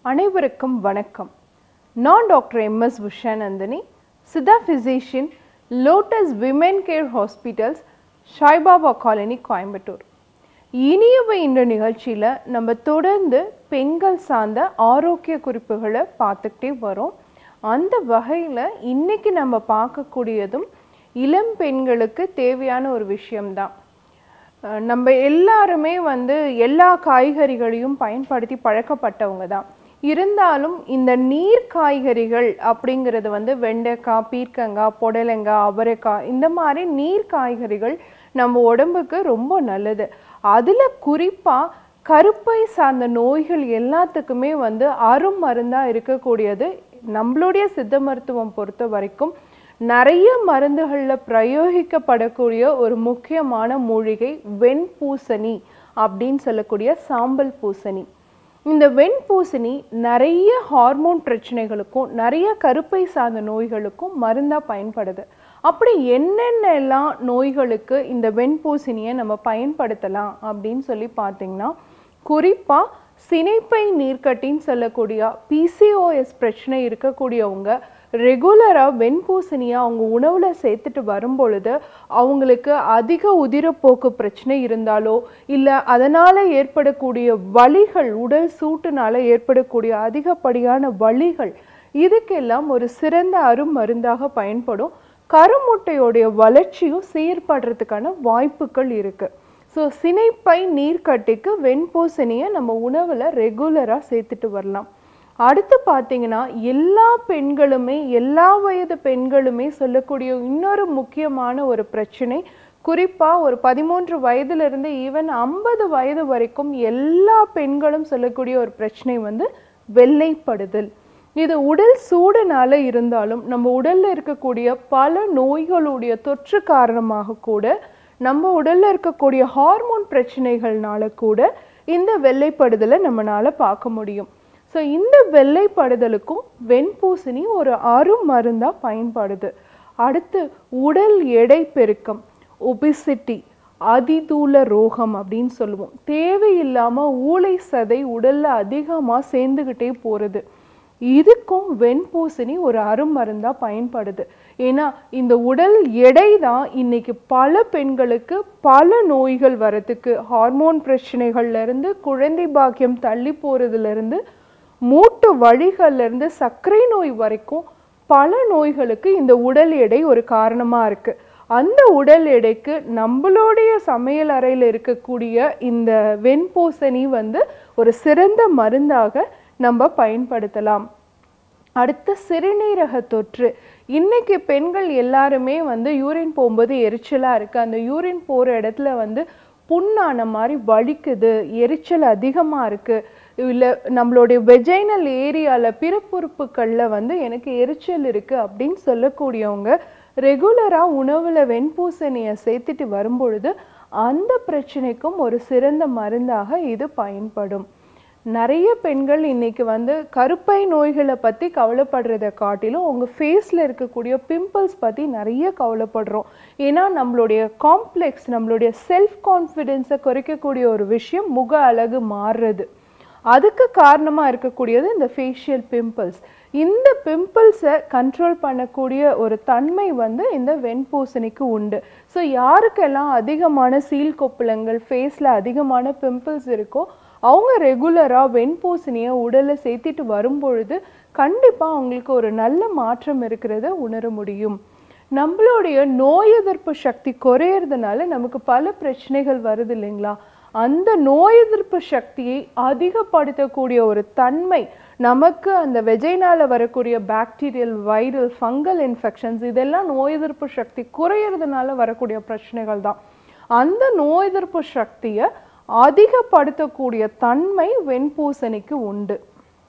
அனைவருக்கும் வணக்கம் நான் doctor M S Ushanandini Siddha physician lotus women care hospitals Saibaba colony Coimbatore இனியவை இந்த நிகழ்ச்சியில் நம்ம தொடர்ந்து பெண்கள் சார்ந்த ஆரோக்கிய குறிப்புகளை பார்த்துக்கிட்டே வரோம் அந்த வகையில் இன்னைக்கு நம்ம பார்க்கக்கூடியதும் இளம் பெண்களுக்கு தேவையான ஒரு விஷயம்தான் அஹ் நம்ம எல்லாருமே வந்து எல்லா காய்கறிகளையும் பயன்படுத்தி பழக்கப்பட்டவங்க தான் இருந்தாலும் இந்த நீர் காய்கறிகள் அப்படிங்கிறது வந்து வெண்டைக்காய் பீர்க்கங்காய் புடலங்காய் அவரைக்காய் இந்த மாதிரி நீர் காய்கறிகள் நம்ம உடம்புக்கு ரொம்ப நல்லது அதில் குறிப்பாக கருப்பை சார்ந்த நோய்கள் எல்லாத்துக்குமே வந்து அருமருந்தாக இருக்கக்கூடியது நம்மளுடைய சித்த மருத்துவம் பொறுத்த வரைக்கும் நிறைய மருந்துகளில் பிரயோகிக்கப்படக்கூடிய ஒரு முக்கியமான மூலிகை வெண்பூசணி அப்படின்னு சொல்லக்கூடிய சாம்பல் பூசணி இந்த வெண்பூசணி நிறைய ஹார்மோன் பிரச்சனைகளுக்கும் நிறைய கருப்பை சார்ந்த நோய்களுக்கும் மருந்தாக பயன்படுது அப்படி என்னென்னலாம் நோய்களுக்கு இந்த வெண்பூசணியை நம்ம பயன்படுத்தலாம் அப்படின்னு சொல்லி பார்த்தீங்கன்னா குறிப்பாக சினைப்பை நீர்க்கட்டின்னு சொல்லக்கூடிய பிசிஓஎஸ் பிரச்சனை இருக்கக்கூடியவங்க ரெகுலராக வெண்பூசணியை அவங்க உணவில் சேர்த்துட்டு வரும்பொழுது அவங்களுக்கு அதிக உதிரப்போக்கு பிரச்சனை இருந்தாலோ இல்லை அதனால் ஏற்படக்கூடிய வலிகள் உடல் சூட்டுனால ஏற்படக்கூடிய அதிகப்படியான வலிகள் இதுக்கெல்லாம் ஒரு சிறந்த அருமருந்தாக பயன்படும் கருமுட்டையோடைய வளர்ச்சியும் சீர்படுறதுக்கான வாய்ப்புகள் இருக்குது ஸோ சினைப்பை நீர்க்கட்டிக்கு வெண்பூசணியை நம்ம உணவில் ரெகுலராக சேர்த்துட்டு வரலாம் அடுத்து பார்த்தீங்கன்னா எல்லா பெண்களுமே எல்லா வயது பெண்களுமே சொல்லக்கூடிய இன்னொரு முக்கியமான ஒரு பிரச்சனை குறிப்பாக ஒரு பதிமூன்று வயதிலிருந்து ஈவன் ஐம்பது வயது வரைக்கும் எல்லா பெண்களும் சொல்லக்கூடிய ஒரு பிரச்சனை வந்து வெள்ளைப்படுதல் இது உடல் சூடுனால இருந்தாலும் நம்ம உடல்ல இருக்கக்கூடிய பல நோய்களுடைய தொற்று காரணமாக கூட நம்ம உடல்ல இருக்கக்கூடிய ஹார்மோன் பிரச்சனைகள்னால கூட இந்த வெள்ளைப்படுதலை நம்மளால பார்க்க முடியும் ஸோ இந்த வெள்ளைப்படுதலுக்கும் வெண்பூசணி ஒரு அருமருந்தா பயன்படுது அடுத்து உடல் எடை பெருக்கம் ஒபிசிட்டி அதிதூல ரோகம் அப்படின்னு சொல்லுவோம் தேவையில்லாம ஊளை சதை உடல்ல அதிகமா சேர்ந்துக்கிட்டே போறது இதுக்கும் வெண்பூசணி ஒரு அருமருந்தா பயன்படுது ஏன்னா இந்த உடல் எடை தான் இன்னைக்கு பல பெண்களுக்கு பல நோய்கள் வரத்துக்கு ஹார்மோன் பிரச்சனைகள்ல இருந்து குழந்தை பாக்கியம் தள்ளி போறதுல இருந்து மூட்டு வழிகள்ல இருந்து சர்க்கரை நோய் வரைக்கும் பல நோய்களுக்கு இந்த உடல் எடை ஒரு காரணமா இருக்கு அந்த உடல் எடைக்கு நம்மளுடைய சமையல் அறையில் இருக்கக்கூடிய இந்த வெண்பூசணி வந்து ஒரு சிறந்த மருந்தாக நம்ம பயன்படுத்தலாம் அடுத்து சிறுநீரக தொற்று இன்னைக்கு பெண்கள் எல்லாருமே வந்து யூரின் போகும்போது எரிச்சலாக இருக்குது அந்த யூரின் போகிற இடத்துல வந்து புண்ணான மாதிரி வலிக்குது எரிச்சல் அதிகமாக இருக்குது இல்லை நம்மளுடைய வெஜைனல் ஏரியாவில் பிறப்புறுப்புகளில் வந்து எனக்கு எரிச்சல் இருக்குது அப்படின்னு சொல்லக்கூடியவங்க ரெகுலராக உணவில் வெண்பூசணியை சேர்த்துட்டு வரும்பொழுது அந்த பிரச்சனைக்கும் ஒரு சிறந்த மருந்தாக இது பயன்படும் நிறைய பெண்கள் இன்னைக்கு வந்து கருப்பை நோய்களை பற்றி கவலைப்படுறதை காட்டிலும் உங்கள் ஃபேஸில் இருக்கக்கூடிய பிம்பிள்ஸ் பற்றி நிறைய கவலைப்படுறோம் ஏன்னா நம்மளுடைய காம்ப்ளெக்ஸ் நம்மளுடைய செல்ஃப் கான்ஃபிடென்ஸை குறைக்கக்கூடிய ஒரு விஷயம் முக அழகு மாறுறது அதுக்கு காரணமாக இருக்கக்கூடியது இந்த ஃபேஷியல் பிம்பிள்ஸ் இந்த பிம்பிள்ஸை கண்ட்ரோல் பண்ணக்கூடிய ஒரு தன்மை வந்து இந்த வெண்பூசணிக்கு உண்டு ஸோ யாருக்கெல்லாம் அதிகமான சீல் கொப்புளங்கள் ஃபேஸில் அதிகமான பிம்பிள்ஸ் இருக்கோ அவங்க ரெகுலராக வெண்பூசணியை உடலில் சேர்த்திட்டு வரும்பொழுது கண்டிப்பாக அவங்களுக்கு ஒரு நல்ல மாற்றம் இருக்கிறத உணர முடியும் நம்மளுடைய நோய் எதிர்ப்பு சக்தி குறையிறதுனால நமக்கு பல பிரச்சனைகள் வருது இல்லைங்களா அந்த நோய் எதிர்ப்பு சக்தியை அதிகப்படுத்தக்கூடிய ஒரு தன்மை நமக்கு அந்த வெஜைனால வரக்கூடிய பாக்டீரியல் வைரல் ஃபங்கல் இன்ஃபெக்ஷன்ஸ் இதெல்லாம் நோய் எதிர்ப்பு சக்தி குறையிறதுனால வரக்கூடிய பிரச்சனைகள் தான் அந்த நோய் எதிர்ப்பு சக்தியை அதிகப்படுத்தக்கூடிய தன்மை வெண்பூசணிக்கு உண்டு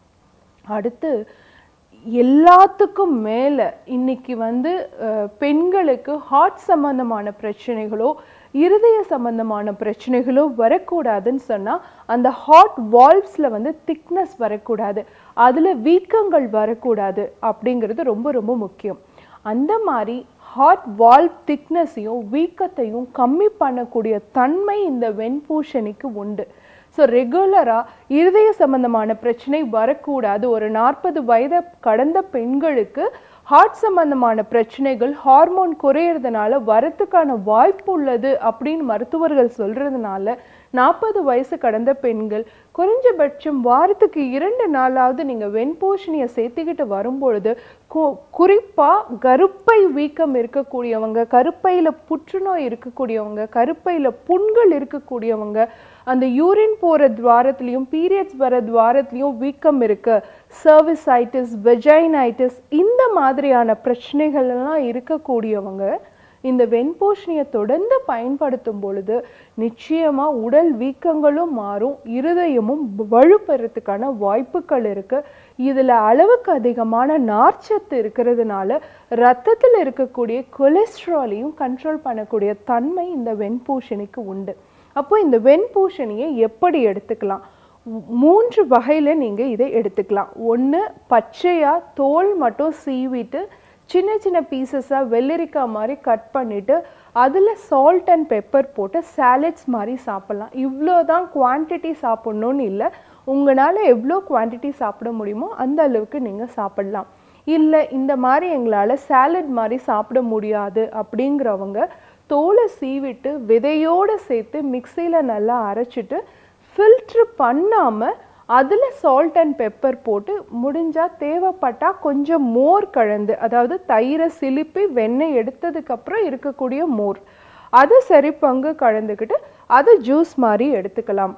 அடுத்து எல்லாத்துக்கும் மேலே இன்னைக்கு வந்து அஹ், பெண்களுக்கு ஹார்ட் சம்பந்தமான பிரச்சனைகளோ இருதய சம்பந்தமான பிரச்சனைகளோ வரக்கூடாதுன்னு சொன்னால் அந்த ஹார்ட் வால்வ்ஸில் வந்து திக்னஸ் வரக்கூடாது அதில் வீக்கங்கள் வரக்கூடாது அப்படிங்கிறது ரொம்ப ரொம்ப முக்கியம் அந்த மாதிரி ஹார்ட் வால்வ் திக்னஸையும் வீக்கத்தையும் கம்மி பண்ணக்கூடிய தன்மை இந்த வெண்பூஷணிக்கு உண்டு ஸோ ரெகுலராக இருதய சம்பந்தமான பிரச்சனை வரக்கூடாது ஒரு நாற்பது வயதை கடந்த பெண்களுக்கு ஹார்ட் சம்பந்தமான பிரச்சனைகள் ஹார்மோன் குறையிறதுனால வரத்துக்கான வாய்ப்பு உள்ளது அப்படின்னு மருத்துவர்கள் சொல்றதுனால நாற்பது வயசு கடந்த பெண்கள் குறைஞ்சபட்சம் வாரத்துக்கு இரண்டு நாளாவது நீங்கள் வெண்பூஷணியை சேர்த்துக்கிட்டு வரும்பொழுது கு- குறிப்பா கருப்பை வீக்கம் இருக்கக்கூடியவங்க கருப்பையில புற்றுநோய் இருக்கக்கூடியவங்க கருப்பையில புண்கள் இருக்கக்கூடியவங்க அந்த யூரின் போற துவாரத்துலயும் பீரியட்ஸ் வர துவாரத்துலயும் வீக்கம் இருக்கு சர்விசைட்டிஸ் வெஜைனைட்டிஸ் இந்த மாதிரியான பிரச்சனைகள் எல்லாம் இருக்கக்கூடியவங்க இந்த வெண்பூஷணியை தொடர்ந்து பயன்படுத்தும் பொழுது நிச்சயமா உடல் வீக்கங்களும் மாறும் இருதயமும் வலுப்பெறத்துக்கான வாய்ப்புகள் இருக்கு இதுல அளவுக்கு அதிகமான நார்ச்சத்து இருக்கிறதுனால ரத்தத்தில் இருக்கக்கூடிய கொலஸ்ட்ராலையும் கண்ட்ரோல் பண்ணக்கூடிய தன்மை இந்த வெண்பூஷணிக்கு உண்டு அப்போ இந்த வெண்பூஷணியை எப்படி எடுத்துக்கலாம் மூ- மூன்று வகையில நீங்க இதை எடுத்துக்கலாம் ஒண்ணு பச்சையா தோல் மட்டும் சீவிட்டு சின்ன சின்ன பீசஸாக வெள்ளரிக்காய் மாதிரி கட் பண்ணிட்டு அதில் சால்ட் அண்ட் பெப்பர் போட்டு சாலட்ஸ் மாதிரி சாப்பிட்லாம் இவ்வளோ தான் குவான்டிட்டி சாப்பிட்ணுன்னு இல்லை உங்களால் எவ்வளோ குவான்டிட்டி சாப்பிட முடியுமோ அந்த அளவுக்கு நீங்கள் சாப்பிடலாம் இல்லை இந்த மாதிரி எங்களால் சாலட் மாதிரி சாப்பிட முடியாது அப்படிங்கிறவங்க தோலை சீவிட்டு விதையோடு சேர்த்து மிக்சியில் நல்லா அரைச்சிட்டு ஃபில்ட்ரு பண்ணாமல் அதில் சால்ட் அண்ட் பெப்பர் போட்டு முடிஞ்சால் தேவைப்பட்டா கொஞ்சம் மோர் கலந்து அதாவது தயிரை சிலுப்பி வெண்ணெய் எடுத்ததுக்கப்புறம் இருக்கக்கூடிய மோர் அதை சரி பங்கு கலந்துக்கிட்டு அதை ஜூஸ் மாதிரி எடுத்துக்கலாம்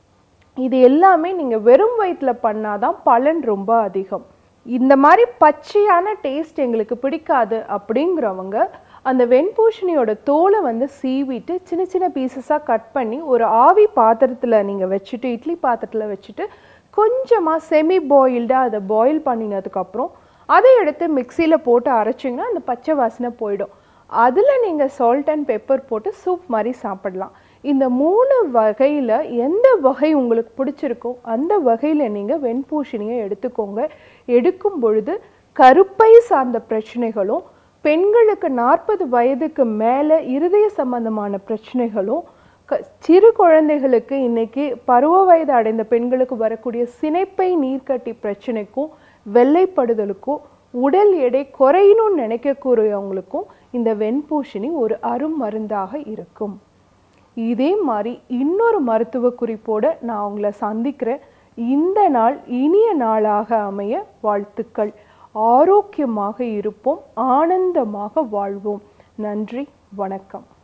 இது எல்லாமே நீங்கள் வெறும் வயிற்றில் பண்ணாதான் பலன் ரொம்ப அதிகம் இந்த மாதிரி பச்சையான டேஸ்ட் எங்களுக்கு பிடிக்காது அப்படிங்கிறவங்க அந்த வெண்பூஷணியோட தோலை வந்து சீவிட்டு சின்ன சின்ன பீசஸாக கட் பண்ணி ஒரு ஆவி பாத்திரத்தில் நீங்கள் வச்சுட்டு இட்லி பாத்திரத்தில் வச்சுட்டு கொஞ்சமாக செமி பாயில்டாக அதை பாயில் பண்ணினதுக்கப்புறம் அதை எடுத்து மிக்சியில் போட்டு அரைச்சிங்கன்னா அந்த பச்சை வாசனை போயிடும் அதில் நீங்கள் சால்ட் அண்ட் பெப்பர் போட்டு சூப் மாதிரி சாப்பிடலாம் இந்த மூணு வகையில் எந்த வகை உங்களுக்கு பிடிச்சிருக்கோ அந்த வகையில் நீங்கள் வெண்பூஷணியை எடுத்துக்கோங்க எடுக்கும் பொழுது கருப்பை சார்ந்த பிரச்சனைகளும் பெண்களுக்கு நாற்பது வயதுக்கு மேலே இருதய சம்பந்தமான பிரச்சனைகளும் க சிறு குழந்தைகளுக்கு இன்னைக்கு பருவ வயது அடைந்த பெண்களுக்கு வரக்கூடிய சினைப்பை நீர்க்கட்டி பிரச்சனைக்கும் வெள்ளைப்படுதலுக்கும் உடல் எடை குறையணும்னு நினைக்கக்கூடியவங்களுக்கும் இந்த வெண்பூஷணி ஒரு அருமருந்தாக இருக்கும் இதே மாதிரி இன்னொரு மருத்துவ குறிப்போட நான் உங்களை சந்திக்கிறேன் இந்த நாள் இனிய நாளாக அமைய வாழ்த்துக்கள் ஆரோக்கியமாக இருப்போம் ஆனந்தமாக வாழ்வோம் நன்றி வணக்கம்